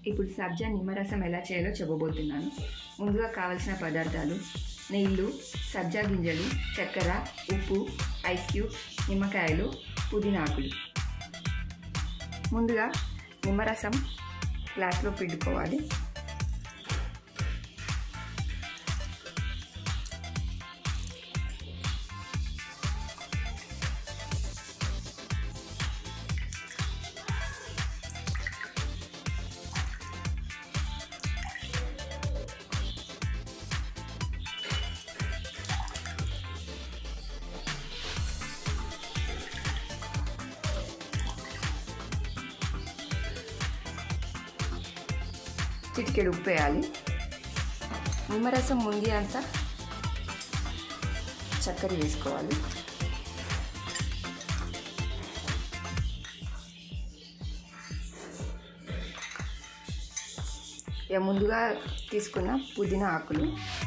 ఇప్పుడు సబ్జా నిమ్మరసం ఎలా చేయాలో చెప్పబోతున్నాను ముందుగా కావలసిన పదార్థాలు నీళ్ళు సబ్జా గింజలు చక్కెర ఉప్పు ఐస్ క్యూబ్స్ నిమ్మకాయలు పుదీనాకులు ముందుగా నిమ్మరసం గ్లాస్లో పిండుకోవాలి చిటికెడు ఉప్పు వేయాలి నిమ్మరసం ముంగి అంతా చక్కెర వేసుకోవాలి ఇక ముందుగా తీసుకున్న పుదీనా ఆకులు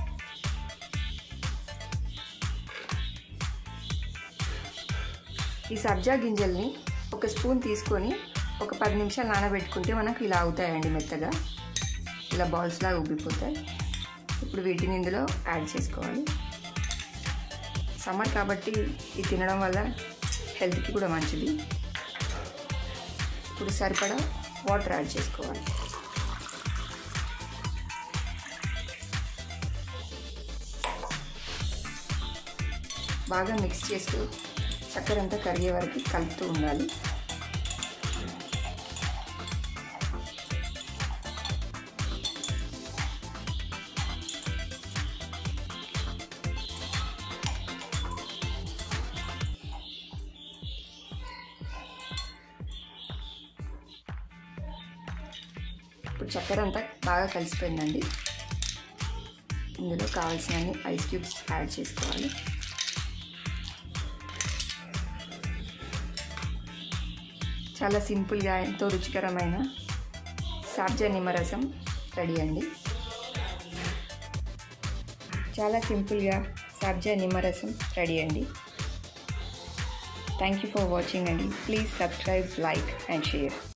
ఈ సబ్జా గింజల్ని ఒక స్పూన్ తీసుకొని ఒక పది నిమిషాలు నానబెట్టుకుంటే మనకు ఇలా అవుతాయండి మెత్తగా ఇలా బాల్స్ లాగా ఉబ్బిపోతాయి ఇప్పుడు వీటిని ఇందులో యాడ్ చేసుకోవాలి సమ్మర్ కాబట్టి ఇది తినడం వల్ల హెల్త్కి కూడా మంచిది ఇప్పుడు సరిపడా వాటర్ యాడ్ చేసుకోవాలి బాగా మిక్స్ చేస్తూ చక్కెర అంతా కరిగే వరకు కలుపుతూ ఉండాలి ఇప్పుడు చక్కెర అంతా బాగా కలిసిపోయిందండి ఇందులో కావాల్సినన్ని ఐస్ క్యూబ్స్ యాడ్ చేసుకోవాలి చాలా సింపుల్గా ఎంతో రుచికరమైన సాబ్జా నిమ్మరసం రెడీ అండి చాలా సింపుల్గా సాబ్జా నిమ్మరసం రెడీ అండి థ్యాంక్ యూ ఫర్ వాచింగ్ అండి please subscribe like and share